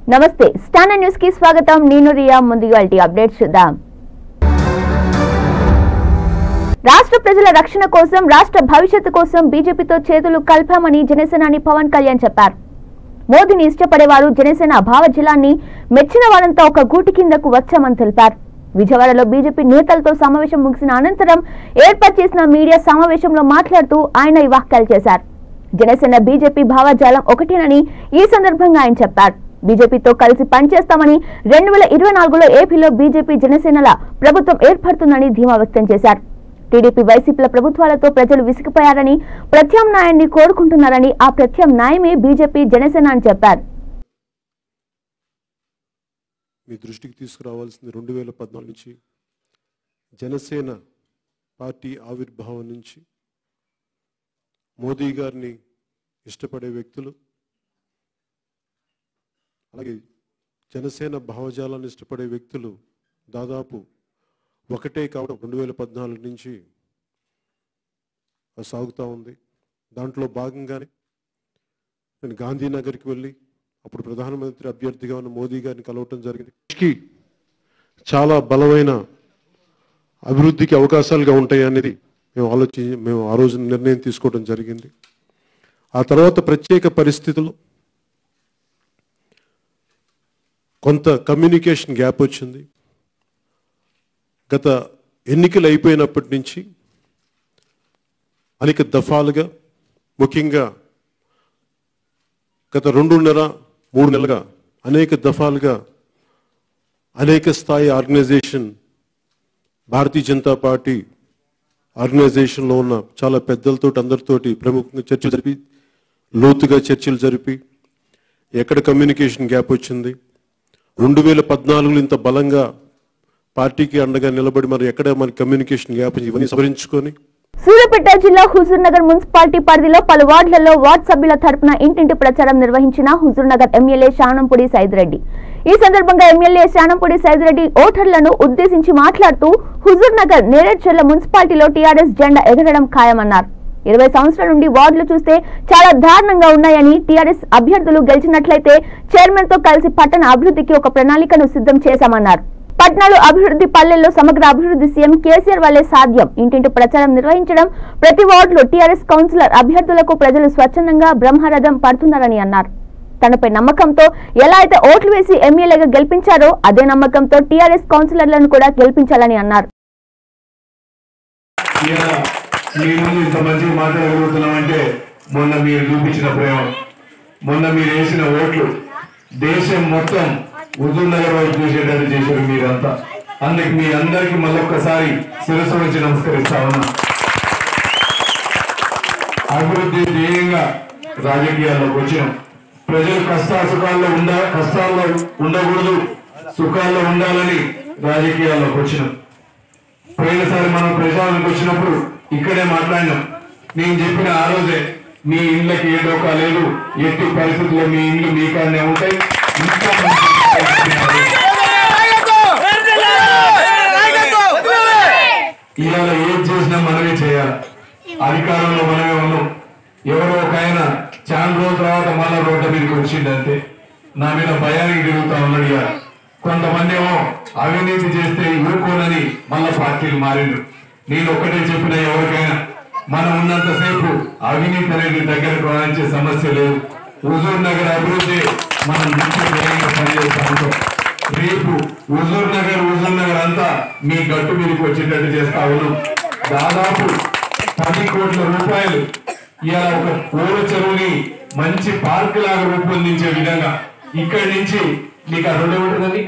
నమస్తే standard news కి స్వాగతం నేను రియా ముందుగా అప్డేట్స్ చూద్దాం రాష్ట్ర ప్రజల రక్షణ కోసం రాష్ట్ర భవిష్యత్తు కోసం బీజేపీతో చేతులు కలిపామని జనసేనాని పవన్ కళ్యాణ్ చెప్పారు మోదీని ఇష్టపడేవారు జనసేన భావజలాన్ని మెచ్చిన వారంతా ఒక గూటి కిందకు వచ్చామని తెలిపారు విజయవాడలో బీజేపీ నేతలతో సమావేశం ముగిసిన అనంతరం ఏర్పాటు చేసిన మీడియా సమావేశంలో మాట్లాడుతూ ఆయన ఈ వ్యాఖ్యలు చేశారు జనసేన బీజేపీ భావజాలం ఒకటేనని ఈ సందర్భంగా ఆయన చెప్పారు బీజేపీతో కలిసి పనిచేస్తామని రెండు వేల ఇరవై నాలుగులో ఏపీలో బీజేపీ జనసేనల ప్రభుత్వం ఏర్పడుతుందని ధీమా వ్యక్తం చేశారు టీడీపీ వైసీపీల ప్రభుత్వాలతో ప్రజలు విసిగిపోయారని ప్రత్యామ్నాయాన్ని కోరుకుంటున్నారని ఆ ప్రత్యామ్నాయమే బీజేపీ జనసేన అని చెప్పారు మీ దృష్టికి తీసుకురావాల్సింది రెండు వేల పద్నాలుగు నుంచి జనసేన పార్టీ ఆవిర్భావం నుంచి మోదీ గారిని ఇష్టపడే వ్యక్తులు అలాగే జనసేన భావజాలాన్ని ఇష్టపడే వ్యక్తులు దాదాపు ఒకటే కావడం రెండు వేల పద్నాలుగు నుంచి అది సాగుతూ ఉంది దాంట్లో భాగంగానే నేను గాంధీనగర్కి వెళ్ళి అప్పుడు ప్రధానమంత్రి అభ్యర్థిగా ఉన్న మోదీ గారిని కలవటం జరిగింది కి చాలా బలమైన అభివృద్ధికి అవకాశాలుగా ఉంటాయి అనేది మేము ఆలోచి మేము ఆ రోజు నిర్ణయం తీసుకోవడం జరిగింది ఆ తర్వాత ప్రత్యేక పరిస్థితుల్లో కొంత కమ్యూనికేషన్ గ్యాప్ వచ్చింది గత ఎన్నికలు అయిపోయినప్పటి నుంచి అనేక దఫాలుగా ముఖ్యంగా గత రెండున్నర మూడు నెలలుగా అనేక దఫాలుగా అనేక స్థాయి ఆర్గనైజేషన్ భారతీయ జనతా పార్టీ ఆర్గనైజేషన్లో ఉన్న చాలా పెద్దలతో అందరితోటి ప్రముఖంగా చర్చలు జరిపి లోతుగా చర్చలు జరిపి ఎక్కడ కమ్యూనికేషన్ గ్యాప్ వచ్చింది రెండు వేల పద్నాలుగులో ఇంత బలంగా పార్టీకి అండగా నిలబడి మరి ఎక్కడ మన కమ్యూనికేషన్ గ్యాప్ ఇవన్నీ సవరించుకొని సూర్యాపేట జిల్లా హుజూర్ నగర్ మున్సిపాలిటీ పరిధిలో పలు వార్డులలో వార్డు సభ్యుల తరపున ఇంటింటి ప్రచారం నిర్వహించిన హుజూర్ నగర్ ఎమ్మెల్యే శానంపూడి సైదిరెడ్డి ఈ సందర్భంగా ఎమ్మెల్యే శానంపూడి సైదిరెడ్డి ఓటర్లను ఉద్దేశించి మాట్లాడుతూ హుజూర్ నగర్ నేరేడ్చర్ల మున్సిపాలిటీలో టీఆర్ఎస్ జెండా ఎగరడం ఖాయమన్నారు ఇరవై సంవత్సరాల నుండి వార్డులు చూస్తే చాలా దారుణంగా ఉన్నాయని టీఆర్ఎస్ అభ్యర్థులు గెలిచినట్లయితే చైర్మన్ తో కలిసి పట్టణ అభివృద్ధికి ఒక ప్రణాళికను సిద్ధం చేశామన్నారు పట్నాలు అభివృద్ధి పల్లెల్లో సమగ్ర అభివృద్ధి సీఎం కేసీఆర్ వల్లే సాధ్యం ఇంటింటి ప్రచారం నిర్వహించడం ప్రతి వార్డులో టీఆర్ఎస్ కౌన్సిలర్ అభ్యర్థులకు ప్రజలు స్వచ్ఛందంగా బ్రహ్మరథం పడుతున్నారని అన్నారు తనపై నమ్మకంతో ఎలా అయితే ఓట్లు వేసి ఎమ్మెల్యేగా గెలిపించారో అదే నమ్మకంతో టీఆర్ఎస్ కౌన్సిలర్లను కూడా గెలిపించాలని అన్నారు ఇవాళ మీ ముందు ఇంత మంచిగా మాట్లాడగలుగుతున్నామంటే మొన్న మీరు చూపించిన ప్రేమ మొన్న మీరు వేసిన ఓట్లు దేశం మొత్తం హుజూర్ నగర్ వైపు చూసేటట్టు చేశారు మీరంతా అందుకు మీ అందరికి మళ్ళొక్కసారి శిరస్సు నుంచి నమస్కరిస్తా ఉన్నా అభివృద్ధి ధ్యేయంగా రాజకీయాల్లోకి వచ్చినాం ప్రజలు కష్ట సుఖాల్లో ఉండ కష్టాల్లో ఉండకూడదు సుఖాల్లో ఉండాలని రాజకీయాల్లోకి వచ్చినాం పోయినసారి మనం ప్రచారానికి వచ్చినప్పుడు ఇక్కడే మాట్లాడినాం నేను చెప్పిన ఆ రోజే మీ ఇండ్లకి ఏ డోకా లేదు ఎట్టి పరిస్థితుల్లో మీ ఇండ్లు మీ కాడనే ఉంటాయి ఇంకా మంచి ఇవాళ ఏం చేసినా మనమే చేయాలి అధికారంలో మనమే ఉన్నాం ఎవరో ఒక ఆయన చాలా రోజుల తర్వాత మళ్ళా రోడ్ల మీదకి వచ్చిందంటే నా మీద భయానికి తిరుగుతా ఉన్నాడు ఇక కొంతమంది ఏమో అవినీతి చేస్తే ఊరుకోనని మళ్ళా పార్టీలు మారిండు నేను ఒక్కటే చెప్పిన ఎవరికైనా మనం ఉన్నంతసేపు అవినీతి అనేది దగ్గరకు రాయించే సమస్య లేదు హుజూర్ నగర్ అభివృద్ధి మనం ముఖ్య ధ్యేయంగా పనిచేస్తా ఉంటాం రేపు హుజూర్ నగర్ హుజూర్ నగర్ అంతా మీ గట్టు మీదకి వచ్చేటట్టు చేస్తా ఉన్నాం దాదాపు పది కోట్ల రూపాయలు ఇలా ఒక పూల చెరువుని మంచి పార్క్ లాగా రూపొందించే విధంగా ఇక్కడి నుంచి మీకు ఆ రెండు ఉంటుందని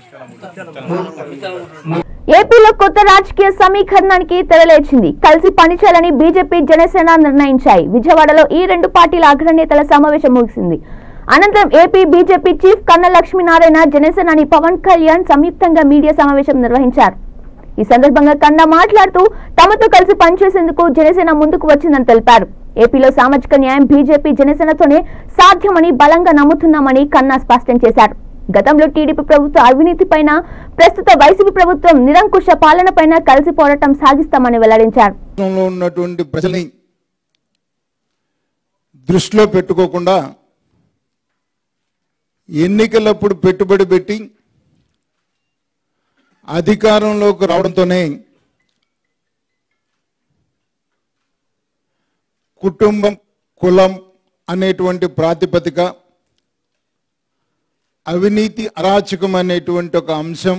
ఏపీలో కొత్త రాజకీయ సమీకరణానికి తెరలేచింది కలిసి పనిచేయాలని బీజేపీ జనసేన నిర్ణయించాయి విజయవాడలో ఈ రెండు పార్టీల అగ్రనేతల సమావేశం ముగిసింది అనంతరం ఏపీ బీజేపీ చీఫ్ కన్న లక్ష్మీనారాయణ జనసేనాని పవన్ కళ్యాణ్ సంయుక్తంగా మీడియా సమావేశం నిర్వహించారు ఈ సందర్భంగా కన్నా మాట్లాడుతూ తమతో కలిసి పనిచేసేందుకు జనసేన ముందుకు వచ్చిందని తెలిపారు ఏపీలో సామాజిక న్యాయం బీజేపీ జనసేనతోనే సాధ్యమని బలంగా నమ్ముతున్నామని కన్నా స్పష్టం చేశారు గతంలో టీడీపీ ప్రభుత్వ అవినీతి పైన ప్రస్తుత వైసీపీ ప్రభుత్వం నిరంకుశ పాలన పైన కలిసి పోరాటం సాగిస్తామని వెల్లడించారు రాష్ట్రంలో ఉన్నటువంటి ప్రజల్ని దృష్టిలో పెట్టుకోకుండా ఎన్నికలప్పుడు పెట్టుబడి పెట్టి అధికారంలోకి రావడంతోనే కుటుంబం కులం అనేటువంటి ప్రాతిపదిక అవినీతి అరాచకం అనేటువంటి ఒక అంశం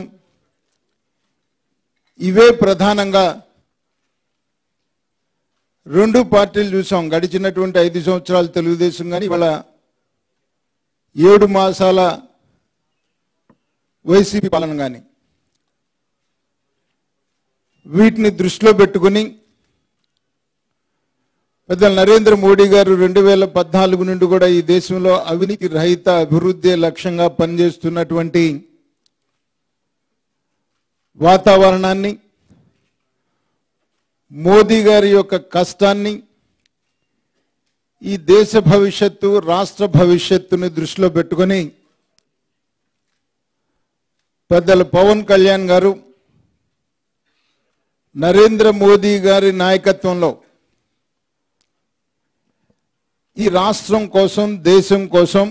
ఇవే ప్రధానంగా రెండు పార్టీలు చూసాం గడిచినటువంటి ఐదు సంవత్సరాలు తెలుగుదేశం కానీ ఇవాళ ఏడు మాసాల వైసీపీ పాలన కానీ వీటిని దృష్టిలో పెట్టుకుని పెద్దలు నరేంద్ర మోడీ గారు రెండు వేల పద్నాలుగు నుండి కూడా ఈ దేశంలో అవినీతి రహిత అభివృద్ధి లక్ష్యంగా పనిచేస్తున్నటువంటి వాతావరణాన్ని మోదీ గారి యొక్క కష్టాన్ని ఈ దేశ భవిష్యత్తు రాష్ట్ర భవిష్యత్తుని దృష్టిలో పెట్టుకొని పెద్దలు పవన్ కళ్యాణ్ గారు నరేంద్ర మోదీ గారి నాయకత్వంలో ఈ రాష్ట్రం కోసం దేశం కోసం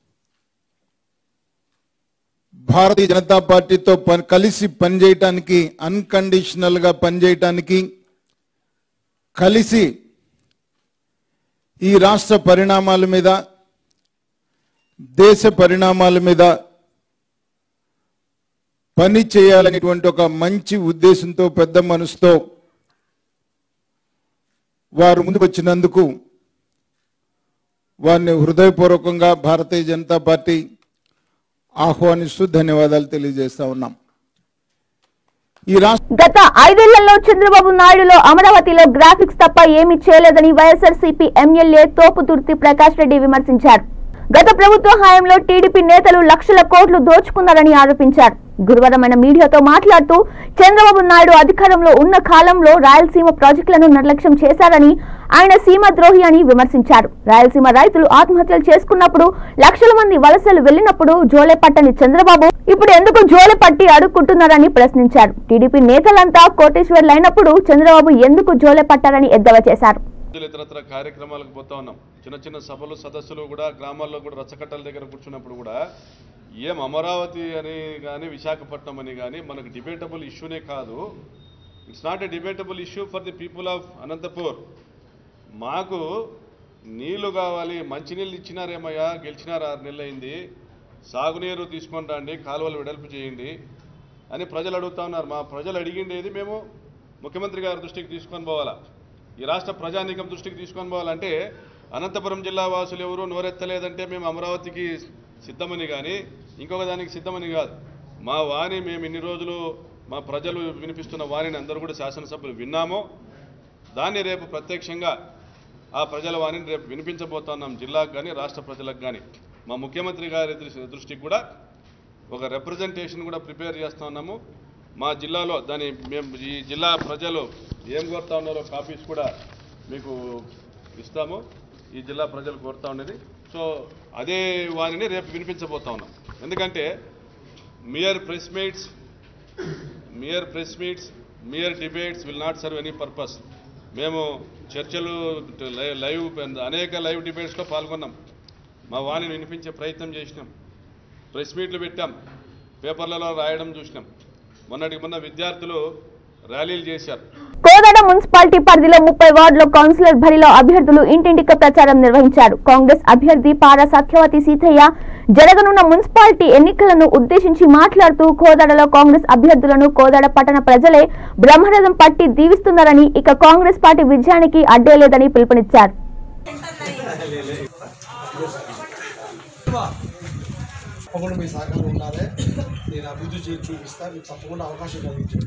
భారతీయ జనతా పార్టీతో పని కలిసి పనిచేయటానికి అన్కండిషనల్ గా పనిచేయటానికి కలిసి ఈ రాష్ట్ర పరిణామాల మీద దేశ పరిణామాల మీద పని చేయాలనేటువంటి ఒక మంచి ఉద్దేశంతో పెద్ద మనసుతో వారు ముందుకు వచ్చినందుకు వారిని హృదయపూర్వకంగా భారతీయ జనతా పార్టీ ఆహ్వానిస్తూ ధన్యవాదాలు తెలియజేస్తా ఉన్నాం ఈ రాష్ట్ర గత ఐదేళ్లలో చంద్రబాబు నాయుడులో అమరావతిలో గ్రాఫిక్స్ తప్ప ఏమీ చేయలేదని వైఎస్ఆర్సీపీ ఎమ్మెల్యే తోపుతుర్తి ప్రకాష్ రెడ్డి విమర్శించారు గత ప్రభుత్వ హయాంలో టీడీపీ నేతలు లక్షల కోట్లు దోచుకున్నారని ఆరోపించారు గురువారం ఆయన మీడియాతో మాట్లాడుతూ చంద్రబాబు నాయుడు అధికారంలో ఉన్న కాలంలో రాయలసీమ ప్రాజెక్టులను నిర్లక్ష్యం చేశారని ఆయన సీమ ద్రోహి అని విమర్శించారు రాయలసీమ రైతులు ఆత్మహత్యలు చేసుకున్నప్పుడు లక్షల మంది వలసలు వెళ్లినప్పుడు జోలే పట్టని చంద్రబాబు ఇప్పుడు ఎందుకు జోలె పట్టి అడుక్కుంటున్నారని ప్రశ్నించారు టీడీపీ నేతలంతా కోటేశ్వర్లైనప్పుడు చంద్రబాబు ఎందుకు జోలె పట్టారని ఎద్దేవా చేశారు రోజులు ఇతరత్ర కార్యక్రమాలకు పోతా ఉన్నాం చిన్న చిన్న సభలు సదస్సులు కూడా గ్రామాల్లో కూడా రచ్చకట్టల దగ్గర కూర్చున్నప్పుడు కూడా ఏం అమరావతి అని కానీ విశాఖపట్నం అని కానీ మనకు డిబేటబుల్ ఇష్యూనే కాదు it's not a debatable issue for the people of Anantapur మాకు నీళ్లు కావాలి మంచినీళ్ళు ఇచ్చినారేమయ్యా గెలిచినారు ఆరు నెలలు అయింది సాగునీరు తీసుకొని రండి కాలువలు వెడల్పు చేయండి అని ప్రజలు అడుగుతా ఉన్నారు మా ప్రజలు అడిగిండేది మేము ముఖ్యమంత్రి గారి దృష్టికి తీసుకొని పోవాలా ఈ రాష్ట్ర ప్రజానీకం దృష్టికి తీసుకొని పోవాలంటే అనంతపురం జిల్లా వాసులు ఎవరు నోరెత్తలేదంటే మేము అమరావతికి సిద్ధమని కానీ ఇంకొక దానికి సిద్ధమని కాదు మా వాణి మేము ఇన్ని రోజులు మా ప్రజలు వినిపిస్తున్న వాణిని అందరూ కూడా శాసనసభ్యులు విన్నాము దాన్ని రేపు ప్రత్యక్షంగా ఆ ప్రజల వాణిని రేపు వినిపించబోతున్నాం జిల్లాకు కానీ రాష్ట్ర ప్రజలకు కానీ మా ముఖ్యమంత్రి గారి దృష్టి- దృష్టికి కూడా ఒక రిప్రజెంటేషన్ కూడా ప్రిపేర్ చేస్తా ఉన్నాము మా జిల్లాలో దాని మేము ఈ జిల్లా ప్రజలు ఏం కోరుతా ఉన్నారో కాపీస్ కూడా మీకు ఇస్తాము ఈ జిల్లా ప్రజలు కోరుతా ఉన్నది సో అదే వారిని రేపు వినిపించబోతా ఉన్నాం ఎందుకంటే mere press meets mere press meets mere debates will not serve any purpose మేము చర్చలు లై- లైవ్ అనేక లైవ్ డిబేట్స్లో పాల్గొన్నాం మా వాణిని వినిపించే ప్రయత్నం చేసినాం ప్రెస్ మీట్లు పెట్టాం పేపర్లలో రాయడం చూసినాం మొన్నటికి మొన్న విద్యార్థులు ర్యాలీలు చేశారు కోదాడ మున్సిపాలిటీ పరిధిలో ముప్పై వార్డులో కౌన్సిలర్ బరిలో అభ్యర్థులు ఇంటింటికి ప్రచారం నిర్వహించారు కాంగ్రెస్ అభ్యర్థి పారా సత్యవతి సీతయ్య జరగనున్న మున్సిపాలిటీ ఎన్నికలను ఉద్దేశించి మాట్లాడుతూ కోదాడలో కాంగ్రెస్ అభ్యర్థులను కోదాడ పట్టణ ప్రజలే బ్రహ్మరథం పట్టి దీవిస్తున్నారని ఇక కాంగ్రెస్ పార్టీ విజయానికి అడ్డే లేదని పిలుపునిచ్చారు తప్పకుండా మీ సహకారం ఉండాలి నేను అభివృద్ధి చేసి చూపిస్తా మీకు తప్పకుండా అవకాశం కలిగించండి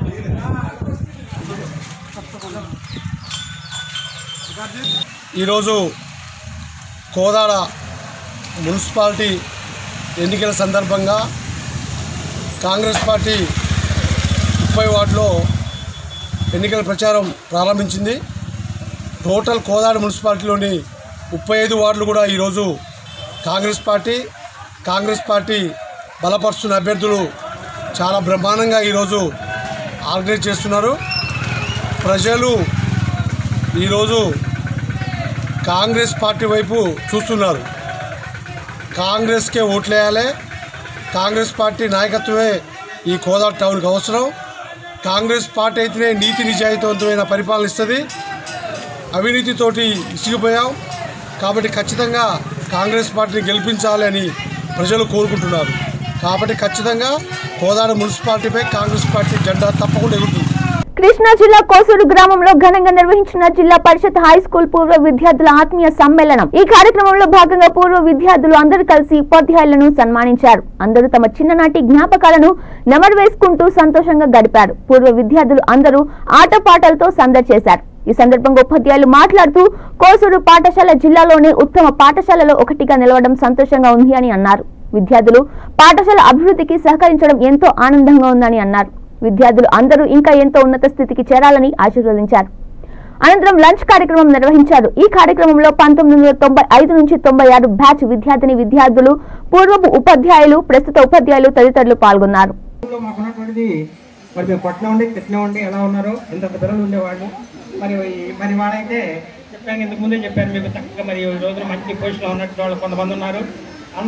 ఈరోజు కోదాడ మున్సిపాలిటీ ఎన్నికల సందర్భంగా కాంగ్రెస్ పార్టీ ముప్పై వార్డులో ఎన్నికల ప్రచారం ప్రారంభించింది టోటల్ కోదాడ మున్సిపాలిటీలోని ముప్పై ఐదు వార్డులు కూడా ఈరోజు కాంగ్రెస్ పార్టీ కాంగ్రెస్ పార్టీ బలపరుస్తున్న అభ్యర్థులు చాలా బ్రహ్మాండంగా ఈరోజు ఆర్గనైజ్ చేస్తున్నారు ప్రజలు ఈరోజు కాంగ్రెస్ పార్టీ వైపు చూస్తున్నారు కాంగ్రెస్కే ఓట్లేయాలి కాంగ్రెస్ పార్టీ నాయకత్వమే ఈ కోదాడ టౌన్కి అవసరం కాంగ్రెస్ పార్టీ అయితేనే నీతి నిజాయితీవంతమైన పరిపాలన ఇస్తుంది అవినీతితోటి ఇసిగిపోయాం కాబట్టి ఖచ్చితంగా కాంగ్రెస్ పార్టీని గెలిపించాలి అని ప్రజలు కోరుకుంటున్నారు కాబట్టి ఖచ్చితంగా కోదాడ మున్సిపాలిటీపై కాంగ్రెస్ పార్టీ జెండా తప్పకుండా ఎగురుతుంది కృష్ణా జిల్లా కోసూరు గ్రామంలో ఘనంగా నిర్వహించిన జిల్లా పరిషత్ హై స్కూల్ పూర్వ విద్యార్థుల ఆత్మీయ సమ్మేళనం ఈ కార్యక్రమంలో భాగంగా పూర్వ విద్యార్థులు అందరూ కలిసి ఉపాధ్యాయులను సన్మానించారు అందరూ తమ చిన్ననాటి జ్ఞాపకాలను నెమరు వేసుకుంటూ సంతోషంగా గడిపారు పూర్వ విద్యార్థులు అందరూ ఆటపాటలతో సందడి చేశారు ఈ సందర్భంగా ఉపాధ్యాయులు మాట్లాడుతూ కోసూరు పాఠశాల జిల్లాలోనే ఉత్తమ పాఠశాలలో ఒకటిగా నిలవడం సంతోషంగా ఉంది అని అన్నారు విద్యార్థులు పాఠశాల అభివృద్ధికి సహకరించడం ఎంతో ఆనందంగా ఉందని అన్నారు విద్యార్థులు అందరూ ఇంకా ఎంతో ఉన్నత స్థితికి చేరాలని ఆశీర్వదించారు అనంతరం లంచ్ కార్యక్రమం నిర్వహించారు ఈ కార్యక్రమంలో పంతొమ్మిది వందల తొంభై ఐదు నుంచి తొంభై ఆరు బ్యాచ్ విద్యార్థిని విద్యార్థులు పూర్వపు ఉపాధ్యాయులు ప్రస్తుత ఉపాధ్యాయులు తదితరులు పాల్గొన్నారు లో మాకు ఉన్నటువంటిది మరి మేము కొట్టిన ఉండి తిట్టిన ఉండి ఎలా ఉన్నారో ఇంత పిల్లలు ఉండేవాళ్ళు మరి మరి వాడైతే చెప్పాను ఇంతకు ముందే చెప్పాను మీకు చక్కగా మరి ఈ రోజున మంచి పొజిషన్లో ఉన్నట్టు వాళ్ళు కొంతమంది ఉన్నారు అందరూ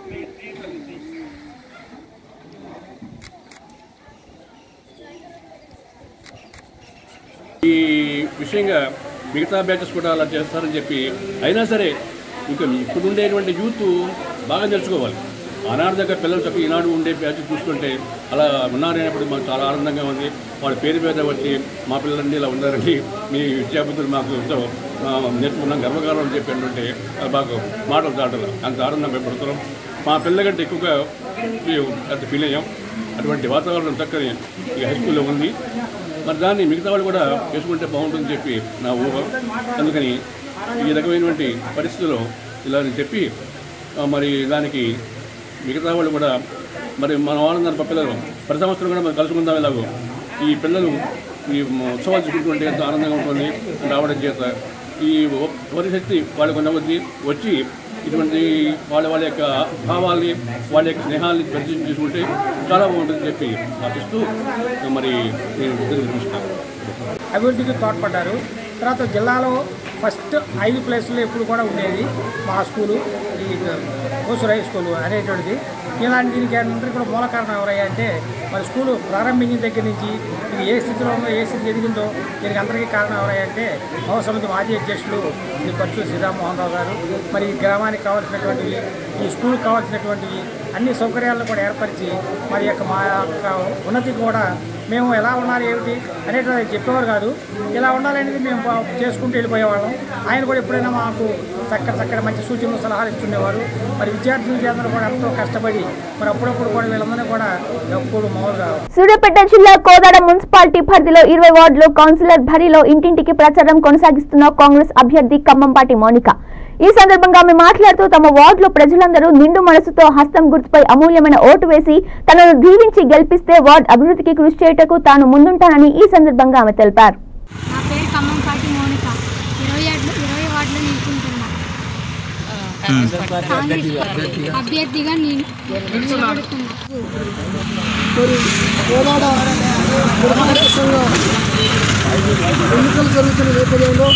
ఈ విషయంగా మిగతా బ్యాచెస్ కూడా అలా చేస్తారని చెప్పి అయినా సరే ఇంకా ఇప్పుడు ఉండేటువంటి యూత్ బాగా తెలుసుకోవాలి ఆనాడు దగ్గర పిల్లలు చెప్పి ఈనాడు ఉండే బ్యాచ్ చూస్తుంటే అలా ఉన్నారనేప్పుడు మాకు చాలా ఆనందంగా ఉంది వాళ్ళ పేరు మీద వచ్చి మా పిల్లలన్నీ ఇలా ఉన్నారని మీ విద్యాబుద్ధులు మాకు ఎంతో ఆ, నేర్చుకున్నాం గర్వకారం అని చెప్పి అంటే అది మాకు మాటలు దాటలు అంత ఆనందం మేము పడుతున్నాం మా పిల్లల కంటే ఎక్కువగా మేము అంత ఫీల్ అయ్యాం అటువంటి వాతావరణం చక్కని ఈ హై స్కూల్లో ఉంది మరి దాన్ని మిగతా వాళ్ళు కూడా చేసుకుంటే బాగుంటుందని చెప్పి నా ఊహ అందుకని ఈ రకమైనటువంటి పరిస్థితుల్లో ఇలా అని చెప్పి ఆ, మరి దానికి మిగతా వాళ్ళు కూడా మరి మన వాళ్ళందరూ పిల్లలు ప్రతి సంవత్సరం కూడా మనం కలుసుకుందాం ఇలాగో ఈ పిల్లలు ఈ ఉత్సవాలు చూసుకుంటుంటే ఎంతో ఆనందంగా ఉంటుంది రావడం చేత ఈ పరిశక్తి వాళ్ళకు ఉన్న కొద్దీ వచ్చి ఇటువంటి వాళ్ళ వాళ్ళ యొక్క భావాల్ని వాళ్ళ యొక్క స్నేహాల్ని పరిచయం చేసుకుంటే చాలా బాగుంటుందని చెప్పి ఆశిస్తూ మరి నేను వినిపిస్తాను అభివృద్ధికి తోడ్పడ్డారు తర్వాత జిల్లాలో ఫస్ట్ ఐదు ప్లేసుల్లో ఎప్పుడు కూడా ఉండేది మా స్కూలు ఈ కోసూరు హై స్కూలు అనేటువంటిది ఇలాంటి దీనికి అందరికీ కూడా మూల కారణం ఎవరయ్యా అంటే మరి స్కూలు ప్రారంభించిన దగ్గర నుంచి ఇది ఏ స్థితిలో ఉందో ఏ స్థితి ఎదిగిందో దీనికి అందరికీ కారణం ఎవరయ్యా అంటే నవ సమితి మాజీ అధ్యక్షులు శ్రీ ఖర్చు శ్రీరామ్మోహన్ రావు గారు మరి ఈ గ్రామానికి కావాల్సినటువంటివి ఈ స్కూల్కి కావాల్సినటువంటివి అన్ని సౌకర్యాలను కూడా ఏర్పరిచి మరి యొక్క మా యొక్క ఉన్నతి కూడా మేము ఎలా ఉండాలి ఏమిటి అనేటువంటి చెప్పేవారు కాదు ఇలా ఉండాలనేది మేము బా- చేసుకుంటూ వెళ్ళిపోయేవాళ్ళం ఆయన కూడా ఎప్పుడైనా మాకు చక్కటి చక్కటి మంచి సూచనలు సలహాలు ఇస్తుండేవారు మరి విద్యార్థి విద్యార్థులు కూడా ఎంతో కష్టపడి మరి అప్పుడప్పుడు కూడా వీళ్ళందరినీ కూడా ఎప్పుడు మామూలుగా సూర్యాపేట జిల్లా కోదాడ మున్సిపాలిటీ పరిధిలో ఇరవై వార్డులో కౌన్సిలర్ భరిలో ఇంటింటికి ప్రచారం కొనసాగిస్తున్న కాంగ్రెస్ అభ్యర్థి ఖమ్మంపాటి మౌనిక ఈ సందర్భంగా ఆమె మాట్లాడుతూ తమ వార్డులో ప్రజలందరూ నిండు మనసుతో హస్తం గుర్తుపై అమూల్యమైన ఓటు వేసి తనను దీవించి గెలిపిస్తే వార్డు అభివృద్ధికి కృషి చేయుటకు తాను ముందుంటానని ఈ సందర్భంగా ఆమె తెలిపారు నా పేరు ఖమ్మంపాటి మౌనిక ఇరవై ఏడు ఇరవై వార్డులో నిల్చుంటున్నా కాంగ్రెస్ అభ్యర్థిగా నేను నిలబడుతున్నా మరి కోదాడ పురపాలక సంఘ ఎన్నికలు జరుగుతున్న నేపథ్యంలో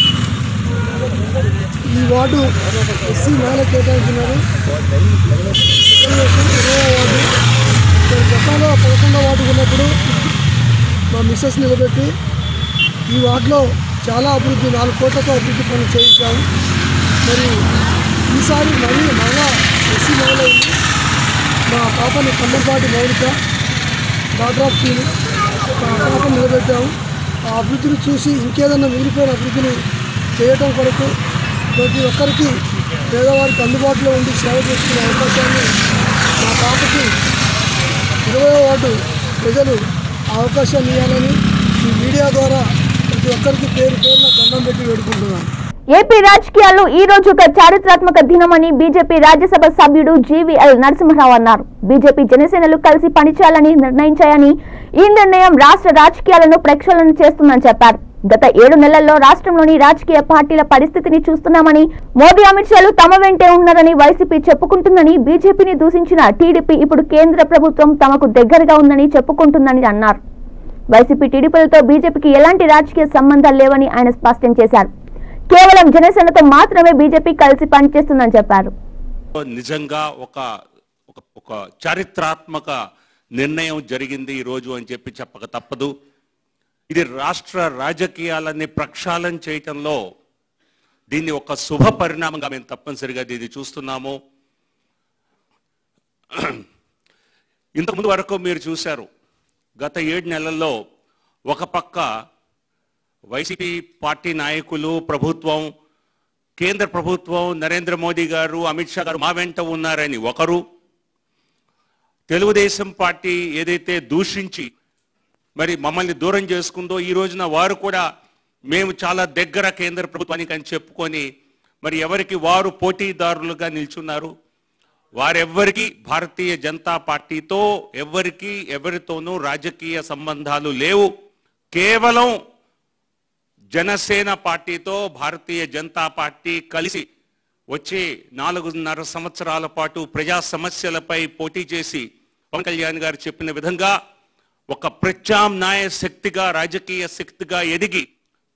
ఈ వార్డు ఎస్సీ మహిళ కేటాయించినారు రిజర్వేషన్ ఇరవై వార్డు నేను గతంలో పదకొండవ వార్డు ఉన్నప్పుడు మా మిస్సెస్ నిలబెట్టి ఈ వార్డులో చాలా అభివృద్ధి నాలుగు కోట్లతో అభివృద్ధి పనులు చేయించాము మరి ఈసారి మళ్ళీ మళ్ళా ఎస్సీ మహిళ ఉంది మా పాపని కమ్మపాటి మౌలిక డాక్టర్ ఆఫ్ ఫీల్ మా పాపను నిలబెట్టాము ఆ అభివృద్ధిని చూసి ఇంకేదన్నా మిగిలిపోయిన అభివృద్ధిని చేయటం కొరకు ప్రతి ఒక్కరికి పేదవారికి అందుబాటులో ఉండి సేవ చేసుకునే అవకాశాన్ని మా పాపకి ఇరవై వార్డు ప్రజలు ఆ అవకాశాన్ని ఇవ్వాలని ఈ మీడియా ద్వారా ప్రతి ఒక్కరికి పేరు పేరున దండం పెట్టి వేడుకుంటున్నాను ఏపీ రాజకీయాల్లో ఈ రోజు ఒక చారిత్రాత్మక దినమని బీజేపీ రాజ్యసభ సభ్యుడు జీవీఎల్ నరసింహరావు అన్నారు బీజేపీ జనసేనలు కలిసి పనిచేయాలని నిర్ణయించాయని ఈ నిర్ణయం రాష్ట్ర రాజకీయాలను ప్రక్షాళన చేస్తుందని చెప్పారు గత ఏడు నెలల్లో రాష్ట్రంలోని రాజకీయ పార్టీల పరిస్థితిని చూస్తున్నామని మోదీ అమిత్ షాలు తమ వెంటే ఉన్నారని వైసీపీ చెప్పుకుంటుందని బీజేపీని దూషించిన టీడీపీ ఇప్పుడు కేంద్ర ప్రభుత్వం తమకు దగ్గరగా ఉందని చెప్పుకుంటుందని అన్నారు వైసీపీ టీడీపీలతో బీజేపీకి ఎలాంటి రాజకీయ సంబంధాలు లేవని ఆయన స్పష్టం చేశారు కేవలం జనసేనతో మాత్రమే బీజేపీ కలిసి పనిచేస్తుందని చెప్పారు నిజంగా ఒక ఒక ఒక చారిత్రాత్మక నిర్ణయం జరిగింది ఈరోజు అని చెప్పి చెప్పక తప్పదు ఇది రాష్ట్ర రాజకీయాలని ప్రక్షాళన చేయటంలో దీన్ని ఒక శుభ పరిణామంగా మేము తప్పనిసరిగా దీన్ని చూస్తున్నాము ఇంతకుముందు వరకు మీరు చూశారు గత ఏడు నెలల్లో ఒక పక్క వైసీపీ పార్టీ నాయకులు ప్రభుత్వం కేంద్ర ప్రభుత్వం నరేంద్ర మోదీ గారు అమిత్ షా గారు మా వెంట ఉన్నారని ఒకరు తెలుగుదేశం పార్టీ ఏదైతే దూషించి మరి మమ్మల్ని దూరం చేసుకుందో ఈ రోజున వారు కూడా మేము చాలా దగ్గర కేంద్ర ప్రభుత్వానికి అని చెప్పుకొని మరి ఎవరికి వారు పోటీదారులుగా నిల్చున్నారు వారెవ్వరికి భారతీయ జనతా పార్టీతో ఎవరికి ఎవరితోనూ రాజకీయ సంబంధాలు లేవు కేవలం జనసేన పార్టీతో భారతీయ జనతా పార్టీ కలిసి వచ్చే నాలుగున్నర సంవత్సరాల పాటు ప్రజా సమస్యలపై పోటీ చేసి పవన్ కళ్యాణ్ గారు చెప్పిన విధంగా ఒక ప్రత్యామ్నాయ శక్తిగా రాజకీయ శక్తిగా ఎదిగి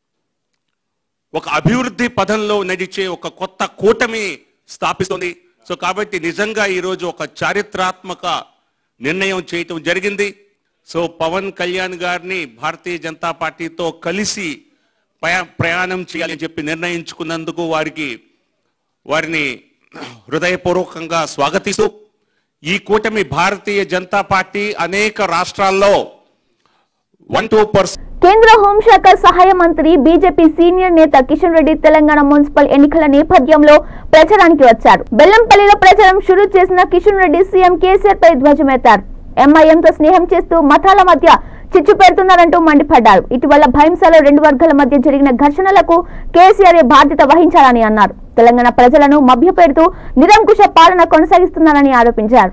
ఒక అభివృద్ధి పదంలో నడిచే ఒక కొత్త కూటమి స్థాపిస్తుంది సో కాబట్టి నిజంగా ఈరోజు ఒక చారిత్రాత్మక నిర్ణయం చేయటం జరిగింది సో పవన్ కళ్యాణ్ గారిని భారతీయ జనతా పార్టీతో కలిసి ప్రయా- ప్రయాణం చేయాలని చెప్పి నిర్ణయించుకున్నందుకు వారికి వారిని హృదయపూర్వకంగా స్వాగతిస్తూ ఈ కూటమి భారతీయ జనతా పార్టీ అనేక రాష్ట్రాల్లో వన్ టూ పర్సెంట్ కేంద్ర హోంశాఖ సహాయ మంత్రి బీజేపీ సీనియర్ నేత కిషన్ రెడ్డి తెలంగాణ మున్సిపల్ ఎన్నికల నేపథ్యంలో ప్రచారానికి వచ్చారు బెల్లంపల్లిలో ప్రచారం షురూ చేసిన కిషన్ రెడ్డి సీఎం కేసీఆర్ పై ధ్వజమెత్తారు ఎంఐఎంతో స్నేహం చేస్తూ మతాల మధ్య చిచ్చు పెడుతున్నారంటూ మండిపడ్డారు ఇటీవల భైంసాలో రెండు వర్గాల మధ్య జరిగిన ఘర్షణలకు కేసీఆర్ బాధ్యత వహించాలని అన్నారు తెలంగాణ ప్రజలను మభ్యపెడుతూ నిరంకుశ పాలన కొనసాగిస్తున్నారని ఆరోపించారు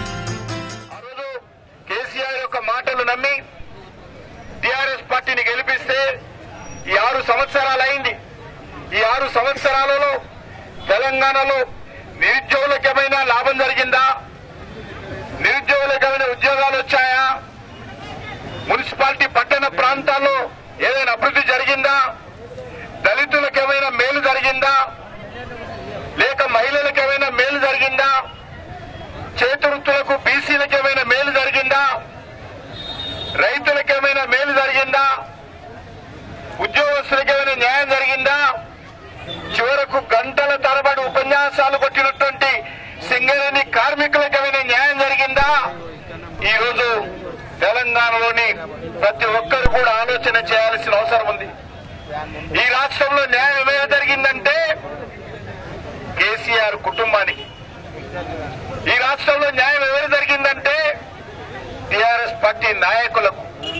కేసీఆర్ యొక్క మాటలు నమ్మి టిఆర్ఎస్ పార్టీని గెలిపిస్తే ఈ ఆరు సంవత్సరాలైంది ఈ ఆరు సంవత్సరాలలో తెలంగాణలో నిరుద్యోగులకు ఏమైనా లాభం జరిగిందా నిరుద్యోగులకు ఏమైనా ఉద్యోగాలు వచ్చాయా మున్సిపాలిటీ పట్టణ ప్రాంతాల్లో ఏదైనా అభివృద్ధి జరిగిందా దళితులకు ఏమైనా మేలు జరిగిందా లేక మహిళలకు ఏమైనా మేలు జరిగిందా చేతివృత్తులకు బీసీలకు ఏమైనా మేలు జరిగిందా రైతులకు ఏమైనా మేలు జరిగిందా ఉద్యోగస్తులకు ఏమైనా న్యాయం జరిగిందా చివరకు గంటల తరబడి ఉపన్యాసాలు కొట్టినటువంటి సింగరేణి కార్మికులకు ఏమైనా న్యాయం జరిగిందా ఈ రోజు తెలంగాణలోని ప్రతి ఒక్కరు కూడా ఆలోచన చేయాల్సిన అవసరం ఉంది ఈ రాష్ట్రంలో న్యాయం ఏమైనా జరిగిందంటే కేసీఆర్ కుటుంబానికి ఈ రాష్ట్రంలో న్యాయం ఎవరు జరిగిందంటే టిఆర్ఎస్ పార్టీ నాయకులకు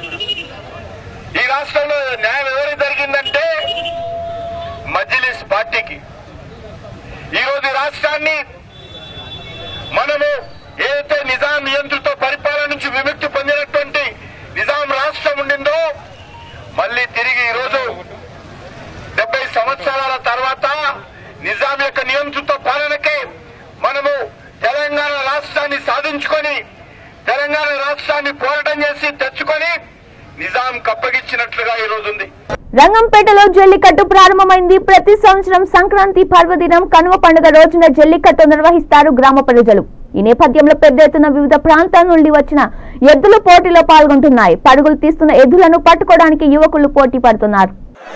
ఈ రాష్ట్రంలో న్యాయం ఎవరికి జరిగిందంటే మజ్లిస్ పార్టీకి ఈరోజు ఈ రాష్ట్రాన్ని మనము ఏదైతే నిజాం నియంత్రిత పరిపాలన నుంచి విముక్తి పొందినటువంటి నిజాం రాష్ట్రం ఉండిందో మళ్ళీ తిరిగి ఈరోజు డెబ్బై సంవత్సరాల తర్వాత నిజాం యొక్క నియంత్రిత పాలనకే మనము తెలంగాణ రాష్ట్రాన్ని సాధించుకొని తెలంగాణ రాష్ట్రాన్ని పోరాటం చేసి తెచ్చుకొని నిజాం కప్పగిచ్చినట్లుగా ఈ రోజు ఉంది రంగంపేటలో జల్లికట్టు ప్రారంభమైంది ప్రతి సంవత్సరం సంక్రాంతి పర్వదినం కనుమ పండుగ రోజున జల్లికట్టు నిర్వహిస్తారు గ్రామ ప్రజలు ఈ నేపథ్యంలో పెద్ద ఎత్తున వివిధ ప్రాంతాల నుండి వచ్చిన ఎద్దులు పోటీలో పాల్గొంటున్నాయి పరుగులు తీస్తున్న ఎద్దులను పట్టుకోవడానికి యువకులు పోటీ పడుతున్నారు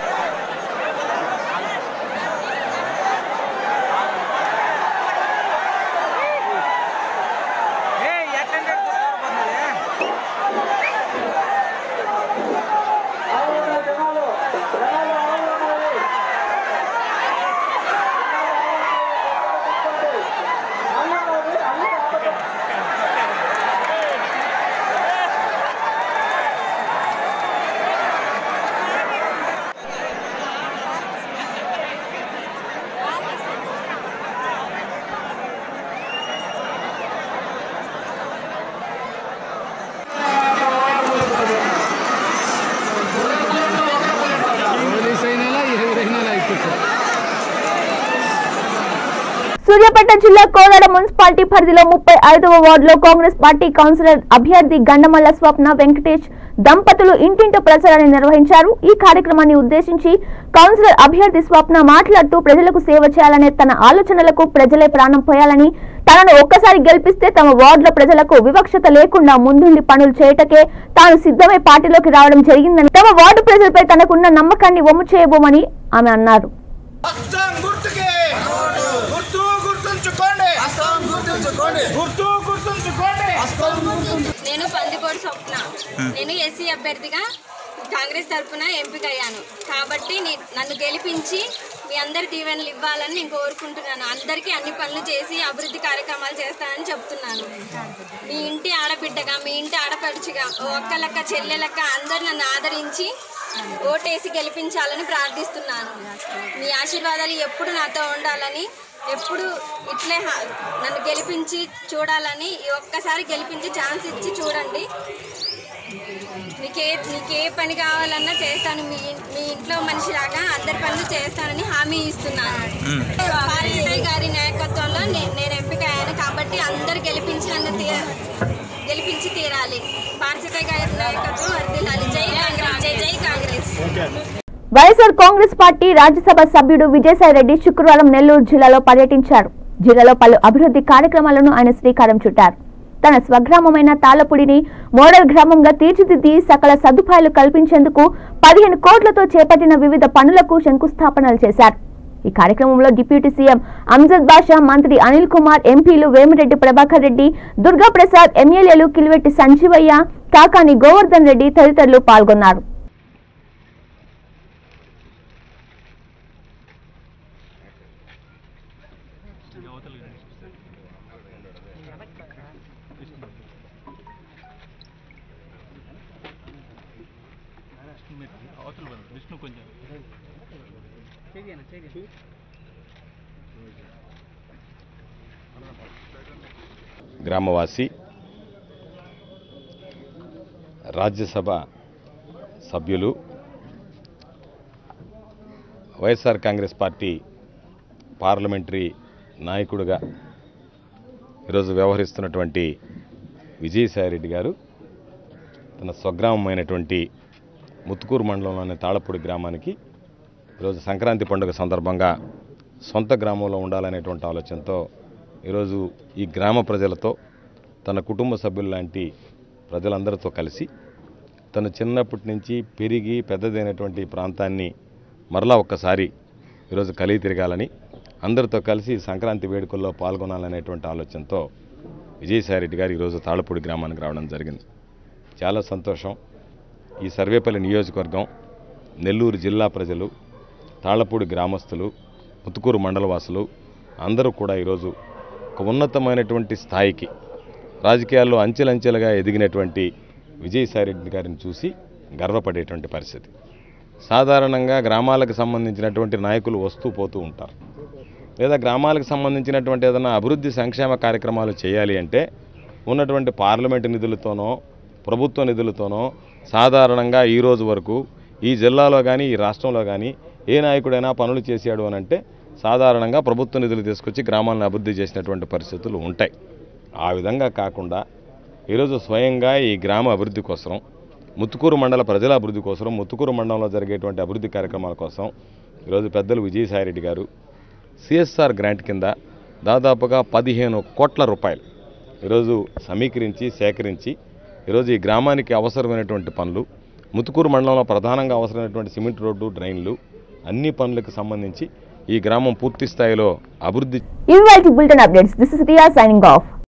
సూర్యాపేట జిల్లా కోదాడ మున్సిపాలిటీ పరిధిలో ముప్పై ఐదవ వార్డులో కాంగ్రెస్ పార్టీ కౌన్సిలర్ అభ్యర్థి గండమల్ల స్వప్న వెంకటేష్ దంపతులు ఇంటింటి ప్రచారాన్ని నిర్వహించారు ఈ కార్యక్రమాన్ని ఉద్దేశించి కౌన్సిలర్ అభ్యర్థి స్వప్న మాట్లాడుతూ ప్రజలకు సేవ చేయాలనే తన ఆలోచనలకు ప్రజలే ప్రాణం పోయాలని తనను ఒక్కసారి గెలిపిస్తే తమ వార్డుల ప్రజలకు వివక్షత లేకుండా ముందుండి పనులు చేయటకే తాను సిద్ధమై పార్టీలోకి రావడం జరిగిందని తమ వార్డు ప్రజలపై తనకున్న నమ్మకాన్ని వమ్ము చేయబోమని ఆమె అన్నారు గుర్తు గుర్తుంచుకోండి గుర్తుంచుకోండి గుర్తు గుర్తుంచుకోండి నేను పందిపోడు స్వప్న నేను ఎస్సీ అభ్యర్థిగా కాంగ్రెస్ తరఫున ఎంపికయ్యాను కాబట్టి నే- నన్ను గెలిపించి మీ అందరి దీవెనలు ఇవ్వాలని నేను కోరుకుంటున్నాను అందరికీ అన్ని పనులు చేసి అభివృద్ధి కార్యక్రమాలు చేస్తానని చెప్తున్నాను మీ ఇంటి ఆడబిడ్డగా మీ ఇంటి ఆడపడుచుగా ఓ ఒక్కలక్క చెల్లెలక్క అందరు నన్ను ఆదరించి ఓటేసి గెలిపించాలని ప్రార్థిస్తున్నాను మీ ఆశీర్వాదాలు ఎప్పుడు నాతో ఉండాలని ఎప్పుడు ఇట్లే హా- నన్ను గెలిపించి చూడాలని ఈ ఒక్కసారి గెలిపించి ఛాన్స్ ఇచ్చి చూడండి మీకే మీకే పని కావాలన్నా చేస్తాను మీ ఇన్- మీ ఇంట్లో మనిషిలాగా అందరి పనులు చేస్తానని హామీ ఇస్తున్నాను పారిసాయి గారి నాయకత్వంలో నే- నేను ఎంపిక అయ్యాను కాబట్టి అందరు గెలిపించి నన్ను తీ గెలిపించి తీరాలి పారిసాయి గారి నాయకత్వం వర్దిల్లాలి జై కాంగ్రెస్ జై జై కాంగ్రెస్ వైఎస్ఆర్ కాంగ్రెస్ పార్టీ రాజ్యసభ సభ్యుడు విజయసాయి రెడ్డి శుక్రవారం నెల్లూరు జిల్లాలో పర్యటించారు జిల్లాలో పలు అభివృద్ధి కార్యక్రమాలను ఆయన శ్రీకారం చుట్టారు తన స్వగ్రామమైన తాళపుడిని మోడల్ గ్రామంగా తీర్చిదిద్ది సకల సదుపాయాలు కల్పించేందుకు పదిహేను కోట్లతో చేపట్టిన వివిధ పనులకు శంకుస్థాపనలు చేశారు ఈ కార్యక్రమంలో డిప్యూటీ సీఎం అంజద్ బాషా మంత్రి అనిల్ కుమార్ ఎంపీలు వేమిరెడ్డి ప్రభాకర్ రెడ్డి దుర్గా ప్రసాద్ ఎమ్మెల్యేలు కిలివెట్టి సంజీవయ్య కాకాని గోవర్ధన్ రెడ్డి తదితరులు పాల్గొన్నారు విష్ణు కొంచెం గ్రామవాసి రాజ్యసభ సభ్యులు వైఎస్ఆర్ కాంగ్రెస్ పార్టీ పార్లమెంటరీ నాయకుడిగా ఈరోజు వ్యవహరిస్తున్నటువంటి విజయసాయిరెడ్డి గారు తన స్వగ్రామమైనటువంటి ముత్తుకూరు మండలంలోని తాళపూడి గ్రామానికి ఈరోజు సంక్రాంతి పండుగ సందర్భంగా సొంత గ్రామంలో ఉండాలనేటువంటి ఆలోచనతో ఈరోజు ఈ గ్రామ ప్రజలతో తన కుటుంబ సభ్యులు లాంటి ప్రజలందరితో కలిసి తను చిన్నప్పటి నుంచి పెరిగి పెద్దదైనటువంటి ఈ ప్రాంతాన్ని మరలా ఒక్కసారి ఈరోజు కలిగి తిరగాలని అందరితో కలిసి ఈ సంక్రాంతి వేడుకల్లో పాల్గొనాలనేటువంటి ఆలోచనతో విజయసాయిరెడ్డి గారు ఈరోజు తాళపూడి గ్రామానికి రావడం జరిగింది చాలా సంతోషం ఈ సర్వేపల్లి నియోజకవర్గం నెల్లూరు జిల్లా ప్రజలు తాళపూడి గ్రామస్తులు ముతుకూరు మండలవాసులు అందరూ కూడా ఈరోజు ఒక ఉన్నతమైనటువంటి స్థాయికి రాజకీయాల్లో అంచెలంచెలుగా ఎదిగినటువంటి విజయసాయిరెడ్డి గారిని చూసి గర్వపడేటువంటి పరిస్థితి సాధారణంగా గ్రామాలకు సంబంధించినటువంటి నాయకులు వస్తూ పోతూ ఉంటారు లేదా గ్రామాలకు సంబంధించినటువంటి ఏదైనా అభివృద్ధి సంక్షేమ కార్యక్రమాలు చేయాలి అంటే ఉన్నటువంటి పార్లమెంటు నిధులతోనో ప్రభుత్వ నిధులతోనో సాధారణంగా ఈ రోజు వరకు ఈ జిల్లాలో కానీ ఈ రాష్ట్రంలో కానీ ఏ నాయకుడైనా పనులు చేశాడు అని అంటే సాధారణంగా ప్రభుత్వ నిధులు తీసుకొచ్చి గ్రామాలను అభివృద్ధి చేసినటువంటి పరిస్థితులు ఉంటాయి ఆ విధంగా కాకుండా ఈరోజు స్వయంగా ఈ గ్రామ అభివృద్ధి కోసం ముత్తుకూరు మండల ప్రజల అభివృద్ధి కోసం ముత్తుకూరు మండలంలో జరిగేటువంటి అభివృద్ధి కార్యక్రమాల కోసం ఈరోజు పెద్దలు విజయసాయిరెడ్డి గారు సిఎస్ఆర్ గ్రాంట్ కింద దాదాపుగా పదిహేను కోట్ల రూపాయలు ఈరోజు సమీకరించి సేకరించి ఈరోజు ఈ గ్రామానికి అవసరమైనటువంటి పనులు ముతుకూరు మండలంలో ప్రధానంగా అవసరమైనటువంటి సిమెంట్ రోడ్డు డ్రైన్లు అన్ని పనులకు సంబంధించి ఈ గ్రామం పూర్తి స్థాయిలో అభివృద్ధి ఇవి bulletin updates this is Riya signing of